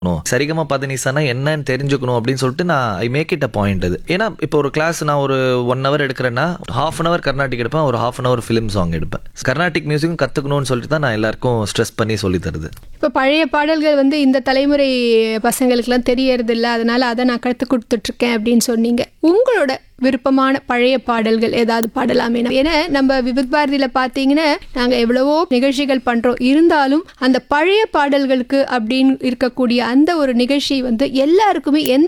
சரிகமா பதனிசானா என்னன்னு தெரிஞ்சுக்கணும் அப்படின்னு சொல்லிட்டு நான் I make it a point அது ஏன்னா இப்போ ஒரு கிளாஸ் நான் ஒரு ஒன் ஹவர் எடுக்கிறேன்னா ஹாஃப் அன் ஹவர் கர்நாடிக் எடுப்பேன் ஒரு half an hour film song எடுப்பேன் கர்நாடிக் மியூசிக்கும் கற்றுக்கணும்னு சொல்லிட்டு தான் நான் எல்லாருக்கும் ஸ்ட்ரெஸ் பண்ணி சொல்லி தருது இப்போ பழைய பாடல்கள் வந்து இந்த தலைமுறை பசங்களுக்கெல்லாம் தெரியறது இல்ல அதனால அதை நான் கற்றுக் கொடுத்துட்ருக்கேன் அப்படின்னு சொன்னீங்க உங்களோட விருப்பமான பழைய பாடல்கள் ஏதாவது பாடலாமே ஏன்னா நம்ம விபத் பாரதியில் பார்த்தீங்கன்னா நாங்கள் எவ்வளவோ நிகழ்ச்சிகள் பண்ணுறோம் இருந்தாலும் அந்த பழைய பாடல்களுக்கு அப்படின்னு இருக்கக்கூடிய அந்த ஒரு நிகழ்ச்சி வந்து எல்லாருக்குமே எந்த